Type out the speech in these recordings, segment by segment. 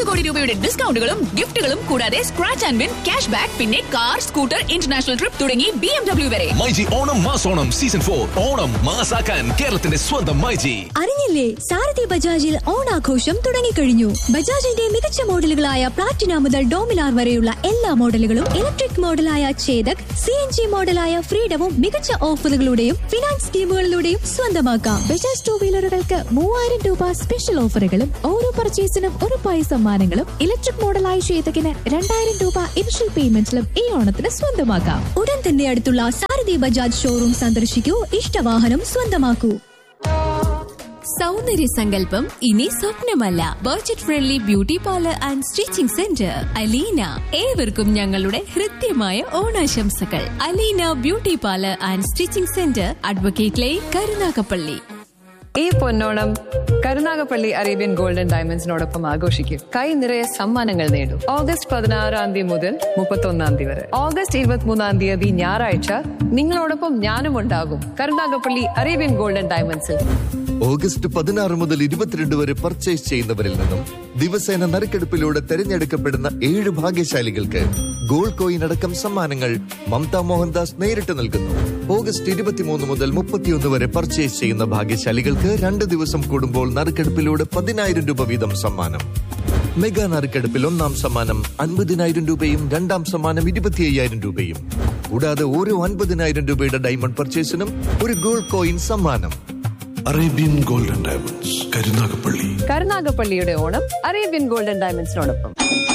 കോടി രൂപയുടെ ഡിസ്കൗണ്ടുകളും ഗിഫ്റ്റുകളും കൂടാതെ scratch and win cash back പിന്നെ കാർ സ്കൂട്ടർ ഇന്റർനാഷണൽ ട്രിപ്പ് തുടങ്ങി ബി എം ഡബ്ല്യു വരെ മൈജി ഓണം മാസോണം സീസൺ ഫോർ ഓണം മാസാക്കാൻ കേരളത്തിന്റെ സ്വന്തം മൈജി അറിഞ്ഞില്ലേ സാരഥി ബജാജിൽ ഓണാഘോഷം തുടങ്ങിക്കഴിഞ്ഞു ബജാജിന്റെ മികച്ച മോഡലുകളായ പ്ലാറ്റിന മുതൽ ഡോമിനാർ വരെയുള്ള എല്ലാ മോഡലുകളും ഇലക്ട്രിക് മോഡലായ ചേതക് സി എൻ ജി മോഡലായ ഫ്രീഡവും മികച്ച ഓഫറുകളുടെയും ഫിനാൻസ് സ്കീമുകളിലൂടെയും സ്വന്തമാക്കാം ബജാജ് ടൂ വീലറുകൾക്ക് മൂവായിരം രൂപ സ്പെഷ്യൽ ഓഫറുകളും ഓരോ പർച്ചേസിനും ഉറപ്പായ സമ്മാനങ്ങളും ഇലക്ട്രിക് മോഡലായ ചേതകിന് രണ്ടായിരം രൂപ ഇനിഷ്യൽ പേയ്മെന്റിലും ഈ ഓണത്തിന് സ്വന്തമാക്കാം ഉടൻ തന്നെ അടുത്തുള്ള സാരഥി ബജാജ് ഷോറൂം സന്ദർശിക്കൂ ഇഷ്ടവാഹനം സ്വന്തമാക്കൂ സൗന്ദര്യ സങ്കല്പം ഇനി സ്വപ്നമല്ല budget friendly beauty parlour and stitching centre Aleena ഏവർക്കും ഞങ്ങളുടെ ഹൃദ്യമായ ഓണാശംസകൾ Aleena beauty parlour and stitching centre advocate line Karunagappally ഈ പൊന്നോണം കരുനാഗപ്പള്ളി അറേബ്യൻ ഗോൾഡൻ ഡയമണ്ട്സിനോടൊപ്പം ആഘോഷിക്കും കൈ നിറയെ സമ്മാനങ്ങൾ നേടും ഓഗസ്റ്റ് പതിനാറാം തീയതി മുതൽ മുപ്പത്തൊന്നാം തീയതി വരെ ഓഗസ്റ്റ് ഇരുപത്തിമൂന്നാം തീയതി ഞായറാഴ്ച നിങ്ങളോടൊപ്പം ഞാനും ഉണ്ടാകും കരുനാഗപ്പള്ളി അറേബ്യൻ ഗോൾഡൻ ഡയമണ്ട്സിൽ ഓഗസ്റ്റ് പതിനാറ് മുതൽ ഇരുപത്തിരണ്ട് വരെ പർച്ചേസ് ചെയ്യുന്നവരിൽ നിന്നും ദിവസേന നറുക്കെടുപ്പിലൂടെ തെരഞ്ഞെടുക്കപ്പെടുന്ന ഏഴ് ഭാഗ്യശാലികൾക്ക് ഗോൾഡ് കോയിൻ അടക്കം സമ്മാനങ്ങൾ മമത മോഹൻദാസ് നേരിട്ട് നൽകുന്നു ഓഗസ്റ്റ് ഇരുപത്തിമൂന്ന് മുതൽ മുപ്പത്തിയൊന്ന് വരെ പർച്ചേസ് ചെയ്യുന്ന ഭാഗ്യശാലികൾക്ക് രണ്ട് ദിവസം കൂടുമ്പോൾ നറുക്കെടുപ്പിലൂടെ പതിനായിരം രൂപ വീതം സമ്മാനം മെഗാ നറുക്കെടുപ്പിൽ ഒന്നാം സമ്മാനം അൻപതിനായിരം രൂപയും രണ്ടാം സമ്മാനം ഇരുപത്തി അയ്യായിരം രൂപയും കൂടാതെ ഓരോ അൻപതിനായിരം രൂപയുടെ ഡയമണ്ട് പർച്ചേസിനും ഒരു ഗോൾഡ് കോയിൻ സമ്മാനം അറേബ്യൻ ഗോൾഡൻ ഡയമണ്ട്സ് കരുനാഗപ്പള്ളി കരുനാഗപ്പള്ളിയുടെ ഓണം അറേബ്യൻ ഗോൾഡൻ ഡയമണ്ട്സിനോടൊപ്പം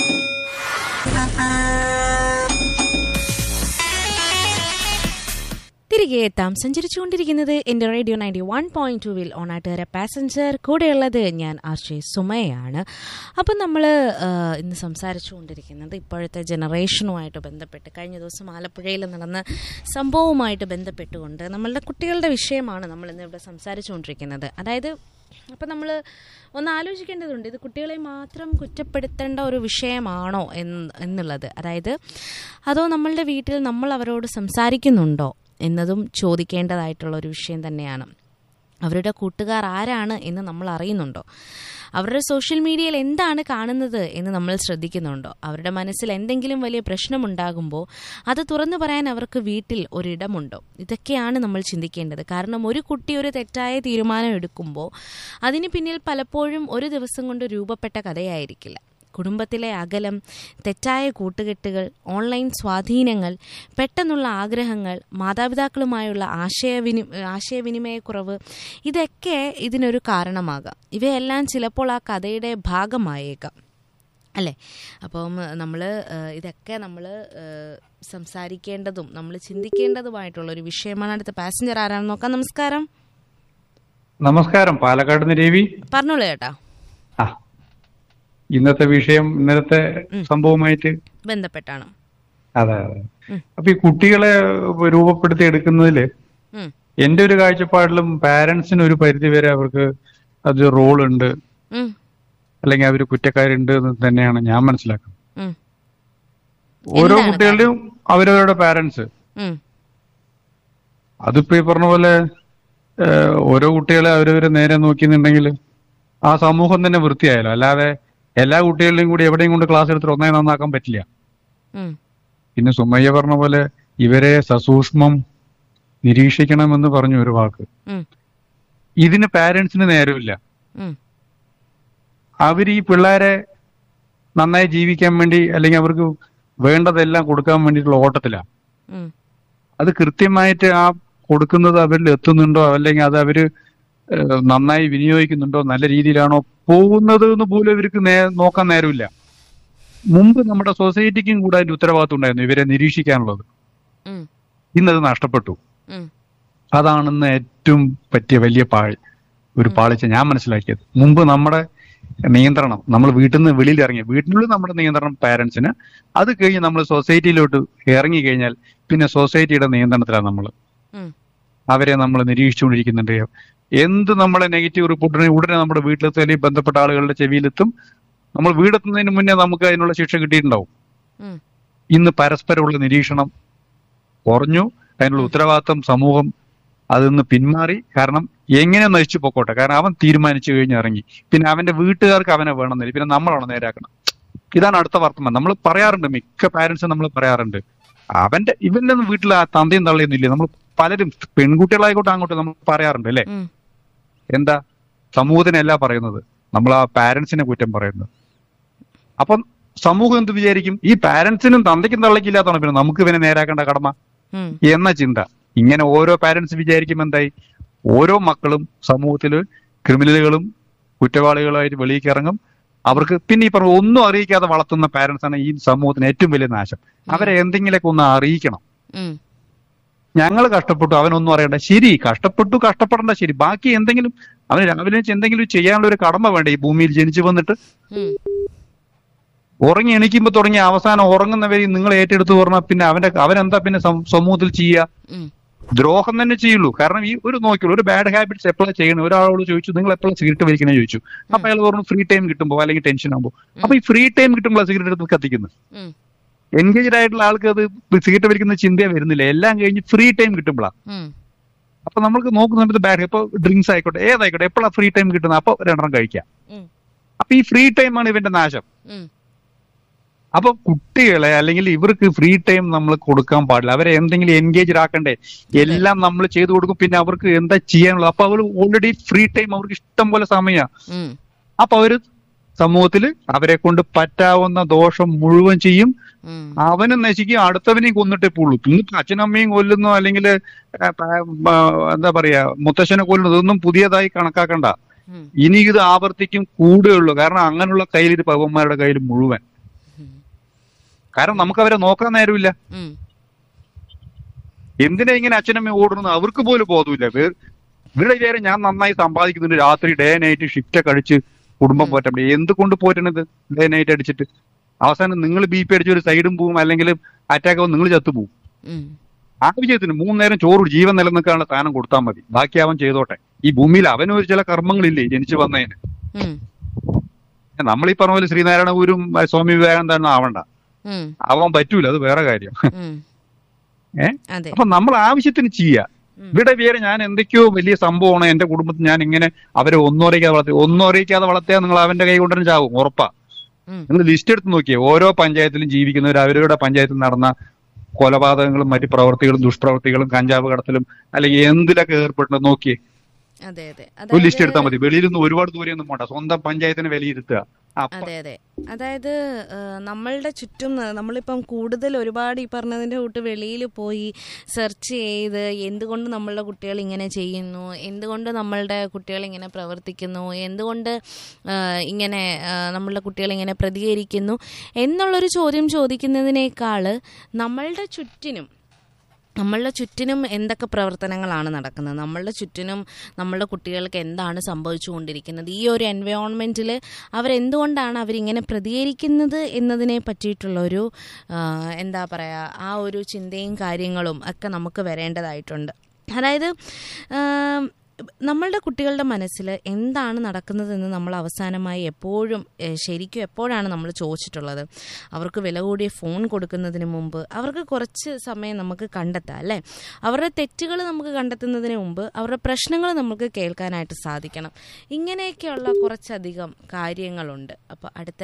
തിരികെ എത്താം സഞ്ചരിച്ചുകൊണ്ടിരിക്കുന്നത് എൻ്റെ റേഡിയോ നയൻറ്റി വൺ പോയിന്റ് ടുവിൽ ഓണാട്ടുകര പാസഞ്ചർ കൂടെയുള്ളത് ഞാൻ ആർഷെ സുമയാണ് അപ്പം നമ്മൾ ഇന്ന് സംസാരിച്ചുകൊണ്ടിരിക്കുന്നത് ഇപ്പോഴത്തെ ജനറേഷനുമായിട്ട് ബന്ധപ്പെട്ട് കഴിഞ്ഞ ദിവസം ആലപ്പുഴയിൽ നടന്ന സംഭവവുമായിട്ട് ബന്ധപ്പെട്ടുകൊണ്ട് നമ്മളുടെ കുട്ടികളുടെ വിഷയമാണ് നമ്മൾ ഇന്ന് ഇവിടെ സംസാരിച്ചുകൊണ്ടിരിക്കുന്നത് അതായത് അപ്പം നമ്മൾ ഒന്ന് ആലോചിക്കേണ്ടതുണ്ട് ഇത് കുട്ടികളെ മാത്രം കുറ്റപ്പെടുത്തേണ്ട ഒരു വിഷയമാണോ എന്ന് എന്നുള്ളത് അതായത് അതോ നമ്മളുടെ വീട്ടിൽ നമ്മൾ അവരോട് സംസാരിക്കുന്നുണ്ടോ എന്നതും ചോദിക്കേണ്ടതായിട്ടുള്ള ഒരു വിഷയം തന്നെയാണ് അവരുടെ കൂട്ടുകാർ ആരാണ് എന്ന് നമ്മൾ അറിയുന്നുണ്ടോ അവരുടെ സോഷ്യൽ മീഡിയയിൽ എന്താണ് കാണുന്നത് എന്ന് നമ്മൾ ശ്രദ്ധിക്കുന്നുണ്ടോ അവരുടെ മനസ്സിൽ എന്തെങ്കിലും വലിയ പ്രശ്നമുണ്ടാകുമ്പോൾ അത് തുറന്നു പറയാൻ അവർക്ക് വീട്ടിൽ ഒരിടമുണ്ടോ ഇതൊക്കെയാണ് നമ്മൾ ചിന്തിക്കേണ്ടത് കാരണം ഒരു കുട്ടി ഒരു തെറ്റായ തീരുമാനം എടുക്കുമ്പോൾ അതിന് പിന്നിൽ പലപ്പോഴും ഒരു ദിവസം കൊണ്ട് രൂപപ്പെട്ട കഥയായിരിക്കില്ല കുടുംബത്തിലെ അകലം തെറ്റായ കൂട്ടുകെട്ടുകൾ ഓൺലൈൻ സ്വാധീനങ്ങൾ പെട്ടെന്നുള്ള ആഗ്രഹങ്ങൾ മാതാപിതാക്കളുമായുള്ള ആശയവിനി ആശയവിനിമയക്കുറവ് ഇതൊക്കെ ഇതിനൊരു കാരണമാകാം ഇവയെല്ലാം ചിലപ്പോൾ ആ കഥയുടെ ഭാഗമായേക്കാം അല്ലേ അപ്പം നമ്മൾ ഇതൊക്കെ നമ്മൾ സംസാരിക്കേണ്ടതും നമ്മൾ ചിന്തിക്കേണ്ടതുമായിട്ടുള്ള ഒരു വിഷയമാണ് അടുത്ത പാസഞ്ചർ ആരാണെന്ന് നോക്കാം നമസ്കാരം നമസ്കാരം പാലക്കാട് നിന്ന് രവി പറഞ്ഞോളൂ ചേട്ടാ ആ ഇന്നത്തെ വിഷയം ഇന്നലത്തെ സംഭവമായിട്ട് ബന്ധപ്പെട്ടാണ് അതെ അതെ അപ്പൊ ഈ കുട്ടികളെ രൂപപ്പെടുത്തി എടുക്കുന്നതില് ഉം. എന്റെ ഒരു കാഴ്ചപ്പാടിലും പാരന്റ്സിന് ഒരു പരിധി വരെ അവർക്ക് അത് റോൾ ഉണ്ട് ഉം, അല്ലെങ്കിൽ അവർ കുറ്റക്കാരുണ്ട് എന്ന് തന്നെയാണ് ഞാൻ മനസ്സിലാക്കുന്നത് ഉം, ഓരോ എന്താണ് കുട്ടികളുടെയും അവരവരുടെ പാരന്റ്സ് ഉം, അതിപ്പോ ഈ പറഞ്ഞ പോലെ ഏഹ്, ഓരോ കുട്ടികളെ അവരവരെ നേരെ നോക്കിയെന്നുണ്ടെങ്കിൽ ആ സമൂഹം തന്നെ വൃത്തിയായല്ലോ അല്ലാതെ എല്ലാ കുട്ടികളുടെയും കൂടി എവിടെയും കൊണ്ട് ക്ലാസ് എടുത്തിട്ട് ഒന്നേ നന്നാക്കാൻ പറ്റില്ല ഉം, പിന്നെ സുമയ്യ പറഞ്ഞ പോലെ ഇവരെ സസൂക്ഷ്മം നിരീക്ഷിക്കണമെന്ന് പറഞ്ഞു ഒരു വാക്ക് ഉം, ഇതിന് പാരന്റ്സിന് നേരമില്ല ഉം, അവർ ഈ പിള്ളേരെ നന്നായി ജീവിക്കാൻ വേണ്ടി അല്ലെങ്കിൽ അവർക്ക് വേണ്ടതെല്ലാം കൊടുക്കാൻ വേണ്ടിയിട്ടുള്ള ഓട്ടത്തിലാണ് ഉം, അത് കൃത്യമായിട്ട് ആ കൊടുക്കുന്നത് അവരിൽ എത്തുന്നുണ്ടോ അല്ലെങ്കിൽ അത് അവര് ഏഹ്, നന്നായി വിനിയോഗിക്കുന്നുണ്ടോ നല്ല രീതിയിലാണോ പോകുന്നത് എന്ന് പോലും ഇവർക്ക് നേ നോക്കാൻ നേരമില്ല മുമ്പ് നമ്മുടെ സൊസൈറ്റിക്കും കൂടെ അതിന്റെ ഉത്തരവാദിത്വം ഉണ്ടായിരുന്നു ഇവരെ നിരീക്ഷിക്കാനുള്ളത് ഉം, ഇന്നത് നഷ്ടപ്പെട്ടു ഉം, അതാണെന്ന് ഏറ്റവും പറ്റിയ വലിയ പാഴ് ഒരു പാളിച്ച ഞാൻ മനസ്സിലാക്കിയത് മുമ്പ് നമ്മുടെ നിയന്ത്രണം നമ്മൾ വീട്ടിൽ നിന്ന് വെളിയിൽ ഇറങ്ങി വീട്ടിനുള്ളിൽ നമ്മുടെ നിയന്ത്രണം പാരന്റ്സിന് അത് കഴിഞ്ഞ് നമ്മൾ സൊസൈറ്റിയിലോട്ട് ഇറങ്ങി കഴിഞ്ഞാൽ പിന്നെ സൊസൈറ്റിയുടെ നിയന്ത്രണത്തിലാണ് നമ്മൾ ഉം. അവരെ നമ്മൾ നിരീക്ഷിച്ചുകൊണ്ടിരിക്കുന്നുണ്ട് എന്ത് നമ്മളെ നെഗറ്റീവ് റിപ്പോർട്ടിനെ ഉടനെ നമ്മുടെ വീട്ടിലെത്തും അല്ലെങ്കിൽ ബന്ധപ്പെട്ട ആളുകളുടെ ചെവിയിലെത്തും നമ്മൾ വീടെത്തുന്നതിന് മുന്നേ നമുക്ക് അതിനുള്ള ശിക്ഷ കിട്ടിയിട്ടുണ്ടാവും ഉം. ഇന്ന് പരസ്പരമുള്ള നിരീക്ഷണം കുറഞ്ഞു അതിനുള്ള ഉത്തരവാദിത്തം സമൂഹം അതിന്ന് പിന്മാറി കാരണം എങ്ങനെ നശിച്ചു പൊക്കോട്ടെ കാരണം അവൻ തീരുമാനിച്ചു കഴിഞ്ഞ് ഇറങ്ങി പിന്നെ അവന്റെ വീട്ടുകാർക്ക് അവനെ വേണമെന്നില്ല പിന്നെ നമ്മളാണ് നേരാക്കണം ഇതാണ് അടുത്ത വർത്തമാനം നമ്മൾ പറയാറുണ്ട് മിക്ക പാരന്റ്സും നമ്മൾ പറയാറുണ്ട് അവന്റെ ഇവന്റെ ഒന്നും വീട്ടിൽ ആ തന്തയും തള്ളയൊന്നും ഇല്ല നമ്മൾ പലരും പെൺകുട്ടികളായിക്കോട്ടെ അങ്ങോട്ട് നമ്മൾ പറയാറുണ്ട് അല്ലെ ഉം. എന്താ സമൂഹത്തിനല്ല പറയുന്നത് നമ്മൾ ആ പാരന്റ്സിനെ കുറ്റം പറയുന്നത് അപ്പം സമൂഹം എന്ത് വിചാരിക്കും ഈ പാരന്റ്സിനും തന്തയ്ക്കും തള്ളയ്ക്കും ഇല്ലാത്തതാണ് പിന്നെ നമുക്ക് ഇവനെ നേരാക്കേണ്ട കടമ ഉം. എന്ന ചിന്ത ഇങ്ങനെ ഓരോ പാരന്റ്സ് വിചാരിക്കും എന്തായി ഓരോ മക്കളും സമൂഹത്തിൽ ക്രിമിനലുകളും കുറ്റവാളികളായിട്ട് വെളിയിലേക്ക് ഇറങ്ങും അവർക്ക് പിന്നെ ഈ പറഞ്ഞ ഒന്നും അറിയിക്കാതെ വളർത്തുന്ന പാരന്റ്സ് ആണ് ഈ സമൂഹത്തിന് ഏറ്റവും വലിയ നാശം അവരെ എന്തെങ്കിലുമൊക്കെ ഒന്ന് അറിയിക്കണം ഉം. ഞങ്ങൾ കഷ്ടപ്പെട്ടു അവനൊന്നും അറിയണ്ട ശരി കഷ്ടപ്പെട്ടു കഷ്ടപ്പെടേണ്ട ശരി ബാക്കി എന്തെങ്കിലും അവന് രാവിലെ എണീച്ച് എന്തെങ്കിലും ചെയ്യാനുള്ള ഒരു കടമ വേണ്ട ഈ ഭൂമിയിൽ ജനിച്ചു വന്നിട്ട് ഉം. ഉറങ്ങി എണീക്കുമ്പോ തുടങ്ങി അവസാനം ഉറങ്ങുന്നവരെ നിങ്ങൾ ഏറ്റെടുത്ത് പറഞ്ഞാൽ പിന്നെ അവന്റെ അവനെന്താ പിന്നെ സം- സമൂഹത്തിൽ ചെയ്യുക ഉം. ദ്രോഹം തന്നെ ചെയ്യുള്ളൂ കാരണം ഈ ഒരു നോക്കിയുള്ളൂ ഒരു ബാഡ് ഹാബിറ്റ്സ് എപ്പോഴാണ് ചെയ്യണം ഒരാളോട് ചോദിച്ചു നിങ്ങൾ എപ്പോഴാണ് സിഗരറ്റ് വലിക്കണേ ചോദിച്ചു അപ്പൊ അയാൾ പറഞ്ഞു ഫ്രീ ടൈം കിട്ടുമ്പോൾ അല്ലെങ്കിൽ ടെൻഷൻ ആകുമ്പോൾ അപ്പൊ ഈ ഫ്രീ ടൈം കിട്ടുമ്പോൾ സിഗരറ്റ് എടുത്ത് കത്തിക്കുന്നത് ഉം. എൻഗേജഡ് ആയിട്ടുള്ള ആൾക്ക് അത് സിഗരറ്റ് വലിക്കുന്ന ചിന്തയെ വരുന്നില്ല എല്ലാം കഴിഞ്ഞ് ഫ്രീ ടൈം കിട്ടുമ്പോഴാണ് ഉം. അപ്പൊ നമ്മൾക്ക് നോക്കുന്ന സമയത്ത് ബാഡ് ഇപ്പൊ ഡ്രിങ്ക്സ് ആയിക്കോട്ടെ ഏതായിക്കോട്ടെ എപ്പോഴാണ് ഫ്രീ ടൈം കിട്ടുന്നത് അപ്പൊ രണ്ടെണ്ണം കഴിക്കാം ഉം. അപ്പൊ ഈ ഫ്രീ ടൈം ആണ് ഇവന്റെ നാശം ഉം. അപ്പൊ കുട്ടികളെ അല്ലെങ്കിൽ ഇവർക്ക് ഫ്രീ ടൈം നമ്മൾ കൊടുക്കാൻ പാടില്ല അവരെ എന്തെങ്കിലും എൻഗേജ് ആക്കണ്ടേ എല്ലാം നമ്മൾ ചെയ്തു കൊടുക്കും പിന്നെ അവർക്ക് എന്താ ചെയ്യാനുള്ളത് അപ്പൊ അവർ ഓൾറെഡി ഫ്രീ ടൈം അവർക്ക് ഇഷ്ടം പോലെ സമയമാണ് ഉം. അപ്പൊ അവര് സമൂഹത്തിൽ അവരെ കൊണ്ട് പറ്റാവുന്ന ദോഷം മുഴുവൻ ചെയ്യും ഉം. അവനും നശിക്കും അടുത്തവനെയും കൊന്നിട്ടേ പോളൂ ഇന്നിപ്പോ അച്ഛനമ്മയും കൊല്ലുന്നു അല്ലെങ്കിൽ എന്താ പറയാ മുത്തശ്ശനെ കൊല്ലുന്നു ഇതൊന്നും പുതിയതായി കണക്കാക്കണ്ട ഉം. ഇനി ഇത് ആവർത്തിക്കും കൂടുകയുള്ളൂ കാരണം അങ്ങനെയുള്ള കയ്യിൽ പവന്മാരുടെ കയ്യിൽ മുഴുവൻ കാരണം നമുക്ക് അവരെ നോക്കാൻ നേരമില്ല ഉം. എന്തിനാ ഇങ്ങനെ അച്ഛനമ്മ ഓടുന്നത് അവർക്ക് പോലും ബോധമില്ല വേ- ഇവരുടെ വിചാരം ഞാൻ നന്നായി സമ്പാദിക്കുന്നുണ്ട് രാത്രി ഡേ നൈറ്റ് ഷിഫ്റ്റ് ഒക്കെ അടിച്ച് കുടുംബം പോറ്റാൻ പറ്റും എന്തുകൊണ്ട് പോറ്റണത് ഡേ നൈറ്റ് അടിച്ചിട്ട് അവസാനം നിങ്ങൾ ബി പി അടിച്ച് ഒരു സൈഡും പോവും അല്ലെങ്കിൽ അറ്റാക്ക് ആവും നിങ്ങൾ ചത്തുപോകും ഉം. ആവശ്യത്തിന് മൂന്ന് നേരം ചോറ് ജീവൻ നിലനിൽക്കാനുള്ള സാധനം കൊടുത്താൽ മതി ബാക്കി അവൻ ചെയ്തോട്ടെ ഈ ഭൂമിയിൽ അവനും ഒരു ചില കർമ്മങ്ങളില്ലേ ജനിച്ചു വന്നതിന് ഉം. നമ്മൾ ഈ പറഞ്ഞ പോലെ ശ്രീനാരായണ ഗുരും സ്വാമി വിവേകാനന്ദനും ആവണ്ട ഉം. അവൻ പറ്റൂല അത് വേറെ കാര്യം ഉം. ഏ അതെ അപ്പൊ നമ്മൾ ആവശ്യത്തിന് ചെയ്യുക ഇവിടെ പേര് ഞാൻ എന്തൊക്കെയോ വലിയ സംഭവമാണ് എന്റെ കുടുംബത്തിൽ ഞാൻ ഇങ്ങനെ അവരെ ഒന്നും അറിയിക്കാതെ വളർത്തി ഒന്നും അറിയിക്കാതെ വളർത്തിയാൽ നിങ്ങൾ അവന്റെ കൈ കൊണ്ടുവരും ചാവും ഉറപ്പാ ഉം. നിങ്ങൾ ലിസ്റ്റ് എടുത്ത് നോക്കിയേ ഓരോ പഞ്ചായത്തിലും ജീവിക്കുന്നവർ അവരുടെ പഞ്ചായത്തിൽ നടന്ന കൊലപാതകങ്ങളും മറ്റു പ്രവർത്തികളും ദുഷ്പ്രവർത്തികളും കഞ്ചാവ് കടത്തലും അല്ലെങ്കിൽ എന്തിലൊക്കെ ഏർപ്പെടുന്നത് നോക്കിയേ അതെ അതെ ഒരു ലിസ്റ്റ് അതായത് എടുത്താൽ മതി വെളിയിൽ നിന്ന് ഒരുപാട് ദൂരെയൊന്നും പോണ്ട സ്വന്തം പഞ്ചായത്തിനെ വിലയിരുത്തുക അപ്പൊ അതെ അതെ അതായത് ആ, നമ്മളുടെ ചുറ്റും ന- നമ്മളിപ്പം കൂടുതൽ ഒരുപാട് ഈ പറഞ്ഞതിൻ്റെ കൂട്ട് വെളിയിൽ പോയി സെർച്ച് ചെയ്ത് എന്തുകൊണ്ട് നമ്മളുടെ കുട്ടികൾ ഇങ്ങനെ ചെയ്യുന്നു എന്തുകൊണ്ട് നമ്മളുടെ കുട്ടികൾ ഇങ്ങനെ പ്രവർത്തിക്കുന്നു എന്തുകൊണ്ട് ആ, ഇങ്ങനെ ആ, നമ്മളുടെ കുട്ടികൾ ഇങ്ങനെ പ്രതികരിക്കുന്നു എന്നുള്ളൊരു ചോദ്യം ചോദിക്കുന്നതിനേക്കാൾ നമ്മളുടെ ചുറ്റിനും നമ്മളുടെ ചുറ്റിനും എന്തൊക്കെ പ്രവർത്തനങ്ങളാണ് നടക്കുന്നത് നമ്മളുടെ ചുറ്റിനും നമ്മളുടെ കുട്ടികൾക്ക് എന്താണ് സംഭവിച്ചുകൊണ്ടിരിക്കുന്നത് ഈ ഒരു എൻവയോൺമെൻറ്റിൽ അവരെന്തുകൊണ്ടാണ് അവരിങ്ങനെ പ്രതികരിക്കുന്നത് എന്നതിനെ പറ്റിയിട്ടുള്ളൊരു ആ, എന്താ പറയുക ആ ഒരു ചിന്തയും കാര്യങ്ങളും ഒക്കെ നമുക്ക് വരേണ്ടതായിട്ടുണ്ട് അതായത് ആം, നമ്മളുടെ കുട്ടികളുടെ മനസ്സിൽ എന്താണ് നടക്കുന്നതെന്ന് നമ്മൾ അവസാനമായി എപ്പോഴും ഏഹ്, ശരിക്കും എപ്പോഴാണ് നമ്മൾ ചോദിച്ചിട്ടുള്ളത് അവർക്ക് വില കൂടിയ ഫോൺ കൊടുക്കുന്നതിന് മുമ്പ് അവർക്ക് കുറച്ച് സമയം നമുക്ക് കണ്ടെത്താം അല്ലേ അവരുടെ തെറ്റുകൾ നമുക്ക് കണ്ടെത്തുന്നതിന് മുമ്പ് അവരുടെ പ്രശ്നങ്ങൾ നമുക്ക് കേൾക്കാനായിട്ട് സാധിക്കണം ഇങ്ങനെയൊക്കെയുള്ള കുറച്ചധികം കാര്യങ്ങളുണ്ട് അപ്പോൾ അടുത്ത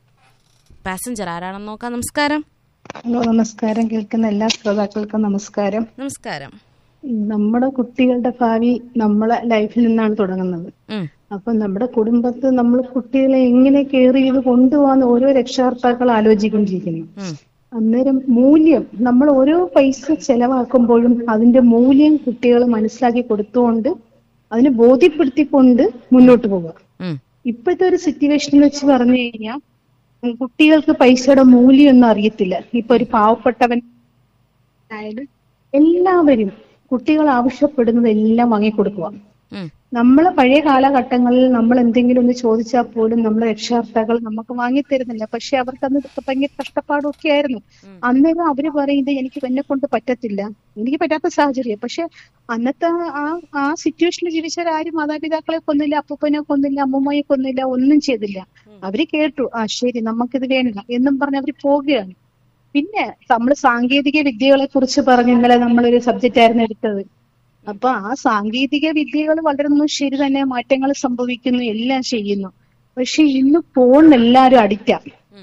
പാസഞ്ചർ ആരാണെന്ന് നോക്കാം നമസ്കാരം ഹലോ നമസ്കാരം കേൾക്കുന്ന എല്ലാ ശ്രോതാക്കൾക്കും നമസ്കാരം നമസ്കാരം നമ്മുടെ കുട്ടികളുടെ ഭാവി നമ്മളെ ലൈഫിൽ നിന്നാണ് തുടങ്ങുന്നത് ഉം. അപ്പൊ നമ്മുടെ കുടുംബത്ത് നമ്മൾ കുട്ടികളെ എങ്ങനെ കെയർ ചെയ്ത് കൊണ്ടുപോകാന്ന് ഓരോ രക്ഷകർത്താക്കൾ ആലോചിക്കൊണ്ടിരിക്കുന്നു ഉം. അന്നേരം മൂല്യം നമ്മൾ ഓരോ പൈസ ചെലവാക്കുമ്പോഴും അതിന്റെ മൂല്യം കുട്ടികൾ മനസ്സിലാക്കി കൊടുത്തുകൊണ്ട് അതിനെ ബോധ്യപ്പെടുത്തിക്കൊണ്ട് മുന്നോട്ട് പോവുക ഉം. ഇപ്പോഴത്തെ ഒരു സിറ്റുവേഷൻ വെച്ച് പറഞ്ഞു കഴിഞ്ഞാൽ ഉം, കുട്ടികൾക്ക് പൈസയുടെ മൂല്യം ഒന്നും അറിയത്തില്ല ഇപ്പൊ ഒരു പാവപ്പെട്ടവൻ ആയാലും എല്ലാവരും കുട്ടികൾ ആവശ്യപ്പെടുന്നത് എല്ലാം വാങ്ങിക്കൊടുക്കുക ഉം. നമ്മളെ പഴയ കാലഘട്ടങ്ങളിൽ നമ്മൾ എന്തെങ്കിലും ഒന്ന് ചോദിച്ചാൽ പോലും നമ്മളെ രക്ഷകർത്താക്കൾ നമുക്ക് വാങ്ങിത്തരുന്നില്ല പക്ഷെ അവർക്ക് അന്ന് ഭയങ്കര കഷ്ടപ്പാടൊക്കെ ആയിരുന്നു അന്നേരം അവര് പറയുന്നത് എനിക്ക് എന്നെ കൊണ്ട് പറ്റത്തില്ല എനിക്ക് പറ്റാത്ത സാഹചര്യം പക്ഷെ അന്നത്തെ ആ ആ സിറ്റുവേഷനിൽ ജീവിച്ചവരാരും മാതാപിതാക്കളെ കൊന്നില്ല അപ്പൂപ്പനെ കൊന്നില്ല അമ്മൂമ്മയെ കൊന്നില്ല ഒന്നും ചെയ്തില്ല അവര് കേട്ടു ആ ശരി നമുക്കിത് വേണ്ട എന്നും പറഞ്ഞ് അവര് പോവുകയാണ് പിന്നെ നമ്മൾ സാങ്കേതിക വിദ്യകളെ കുറിച്ച് പറഞ്ഞ് ഇന്നലെ നമ്മളൊരു സബ്ജക്റ്റ് ആയിരുന്നു എടുത്തത് അപ്പൊ ആ സാങ്കേതിക വിദ്യകൾ വളരുന്നു ശരി തന്നെ മാറ്റങ്ങൾ സംഭവിക്കുന്നു എല്ലാം ചെയ്യുന്നു പക്ഷെ ഇന്ന് ഫോണിന് എല്ലാവരും അഡിക്റ്റാ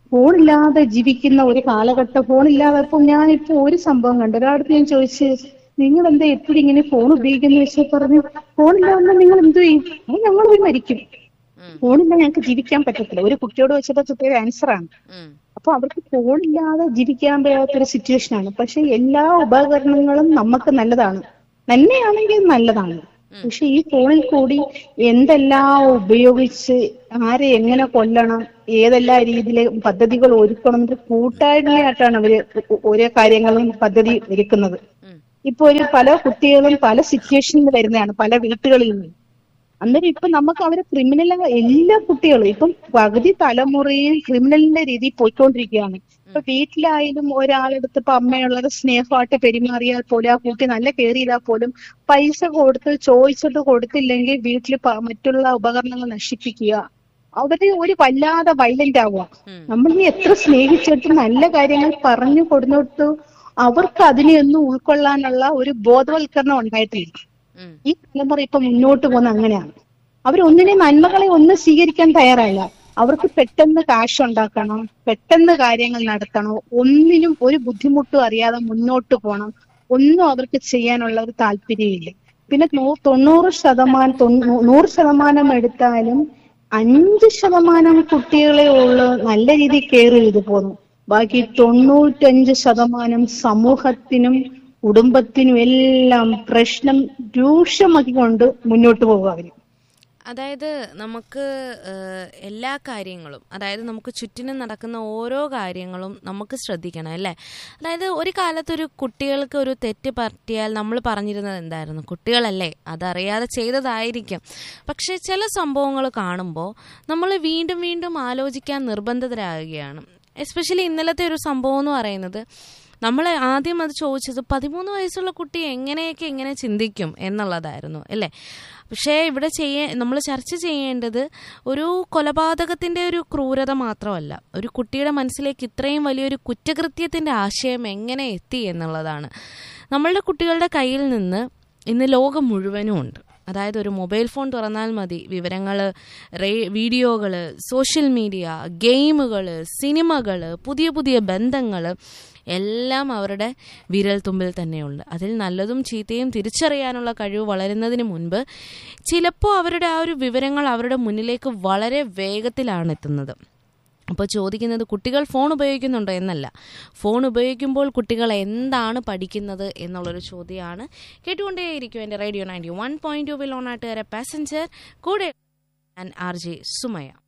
ഫോണില്ലാതെ ജീവിക്കുന്ന ഒരു കാലഘട്ടം ഫോണില്ലാതെ ഇപ്പൊ ഞാൻ ഇപ്പൊ ഒരു സംഭവം കണ്ടു ഒരാളടുത്ത് ഞാൻ ചോദിച്ച് നിങ്ങൾ എന്താ എപ്പോഴും ഇങ്ങനെ ഫോൺ ഉപയോഗിക്കുന്ന വെച്ചാൽ പറഞ്ഞു ഫോണില്ലാതെ നിങ്ങൾ എന്തു ചെയ്യും "ആ, ഞങ്ങൾ പോയി മരിക്കും ഫോണില്ല ഞങ്ങൾക്ക് ജീവിക്കാൻ പറ്റത്തില്ല ഒരു കുട്ടിയോട് വെച്ചപ്പോ കിട്ടിയ ആൻസർ ആണ് അപ്പൊ അവർക്ക് ഫോണില്ലാതെ ജീവിക്കാൻ പറ്റാത്തൊരു സിറ്റുവേഷൻ ആണ് പക്ഷെ എല്ലാ ഉപകരണങ്ങളും നമുക്ക് നല്ലതാണ് നന്മയാണെങ്കിൽ നല്ലതാണ് പക്ഷെ ഈ ഫോണിൽ കൂടി എന്തെല്ലാം ഉപയോഗിച്ച് ആരെ എങ്ങനെ കൊല്ലണം ഏതെല്ലാം രീതിയിലെ പദ്ധതികൾ ഒരുക്കണം എന്നൊരു കൂട്ടായ്മയായിട്ടാണ് അവര് ഓരോ കാര്യങ്ങളും പദ്ധതി ഒരുക്കുന്നത് ഇപ്പൊ ഒരു പല കുട്ടികളും പല സിറ്റുവേഷനിൽ വരുന്നതാണ് പല വീട്ടുകളിൽ നിന്ന് അന്നേരം ഇപ്പൊ നമുക്ക് അവരെ ക്രിമിനൽ എല്ലാ കുട്ടികളും ഇപ്പം പകുതി തലമുറയും ക്രിമിനലിന്റെ രീതിയിൽ പോയിക്കൊണ്ടിരിക്കുകയാണ് ഇപ്പൊ വീട്ടിലായാലും ഒരാളെടുത്ത് ഇപ്പൊ അമ്മയുള്ളത് സ്നേഹമായിട്ട് പെരുമാറിയാൽ പോലും ആ കുട്ടി നല്ല കെയർ ചെയ്താൽ പോലും പൈസ കൊടുത്ത് ചോദിച്ചിട്ട് കൊടുത്തില്ലെങ്കിൽ വീട്ടിൽ മറ്റുള്ള ഉപകരണങ്ങൾ നശിപ്പിക്കുക അവര് ഒരു വല്ലാതെ വയലന്റ് ആവുക നമ്മൾ ഇനി എത്ര സ്നേഹിച്ചിട്ട് നല്ല കാര്യങ്ങൾ പറഞ്ഞു കൊടുത്തിട്ട് അവർക്ക് അതിനെയൊന്നും ഉൾക്കൊള്ളാനുള്ള ഒരു ബോധവൽക്കരണം ഉണ്ടായിട്ടില്ല ഈ തലമുറ ഇപ്പൊ മുന്നോട്ട് പോകുന്ന അങ്ങനെയാണ് അവർ ഒന്നിനെ നന്മകളെ ഒന്നും സ്വീകരിക്കാൻ തയ്യാറായില്ല അവർക്ക് പെട്ടെന്ന് കാശ് ഉണ്ടാക്കണം പെട്ടെന്ന് കാര്യങ്ങൾ നടത്തണം ഒന്നിനും ഒരു ബുദ്ധിമുട്ടും അറിയാതെ മുന്നോട്ട് പോകണം ഒന്നും അവർക്ക് ചെയ്യാനുള്ള ഒരു താല്പര്യമില്ല പിന്നെ നൂ- തൊണ്ണൂറ് ശതമാനം തൊണ്ണൂ- നൂറ് ശതമാനം എടുത്താലും അഞ്ച് ശതമാനം കുട്ടികളെ ഉള്ളു നല്ല രീതിയിൽ കെയർ ചെയ്തു പോന്നു ബാക്കി തൊണ്ണൂറ്റഞ്ച് ശതമാനം സമൂഹത്തിനും കുടുംബത്തിനും എല്ലാം പ്രശ്നം രൂക്ഷമാക്കിക്കൊണ്ട് മുന്നോട്ട് പോകുക അവര് അതായത് നമുക്ക് ഏഹ്, എല്ലാ കാര്യങ്ങളും അതായത് നമുക്ക് ചുറ്റിനും നടക്കുന്ന ഓരോ കാര്യങ്ങളും നമുക്ക് ശ്രദ്ധിക്കണം അല്ലേ അതായത് ഒരു കാലത്ത് ഒരു കുട്ടികൾക്ക് ഒരു തെറ്റ് പറ്റിയാൽ നമ്മൾ പറഞ്ഞിരുന്നത് എന്തായിരുന്നു കുട്ടികളല്ലേ അതറിയാതെ ചെയ്തതായിരിക്കും പക്ഷേ ചില സംഭവങ്ങൾ കാണുമ്പോൾ നമ്മൾ വീണ്ടും വീണ്ടും ആലോചിക്കാൻ നിർബന്ധിതരാകുകയാണ് എസ്പെഷ്യലി ഇന്നലത്തെ ഒരു സംഭവം എന്ന് പറയുന്നത് നമ്മൾ ആദ്യം അത് ചോദിച്ചത് പതിമൂന്ന് വയസ്സുള്ള കുട്ടി എങ്ങനെയൊക്കെ എങ്ങനെ ചിന്തിക്കും എന്നുള്ളതായിരുന്നു അല്ലേ പക്ഷേ ഇവിടെ ചെയ്യേ നമ്മൾ ചർച്ച ചെയ്യേണ്ടത് ഒരു കൊലപാതകത്തിൻ്റെ ഒരു ക്രൂരത മാത്രമല്ല ഒരു കുട്ടിയുടെ മനസ്സിലേക്ക് ഇത്രയും വലിയൊരു കുറ്റകൃത്യത്തിൻ്റെ ആശയം എങ്ങനെ എത്തി എന്നുള്ളതാണ് നമ്മളുടെ കുട്ടികളുടെ കയ്യിൽ നിന്ന് ഇന്ന് ലോകം മുഴുവനും ഉണ്ട് അതായത് ഒരു മൊബൈൽ ഫോൺ തുറന്നാൽ മതി വിവരങ്ങൾ റേ വീഡിയോകൾ സോഷ്യൽ മീഡിയ ഗെയിമുകൾ സിനിമകൾ പുതിയ പുതിയ ബന്ധങ്ങൾ എല്ലാം അവരുടെ വിരൽ തുമ്പിൽ തന്നെയുണ്ട് അതിൽ നല്ലതും ചീത്തയും തിരിച്ചറിയാനുള്ള കഴിവ് വളരുന്നതിന് മുൻപ് ചിലപ്പോൾ അവരുടെ ആ ഒരു വിവരങ്ങൾ അവരുടെ മുന്നിലേക്ക് വളരെ വേഗത്തിലാണ് എത്തുന്നത് അപ്പോൾ ചോദിക്കുന്നത് കുട്ടികൾ ഫോൺ ഉപയോഗിക്കുന്നുണ്ടോ എന്നല്ല ഫോൺ ഉപയോഗിക്കുമ്പോൾ കുട്ടികൾ എന്താണ് പഠിക്കുന്നത് എന്നുള്ളൊരു ചോദ്യമാണ് കേട്ടുകൊണ്ടേയിരിക്കും എൻ്റെ radio ninety one point two വിൽ ഓൺ ആട്ടുകാരെ പാസഞ്ചർ കൂടെ ആൻഡ് ആർ ജെ സുമയ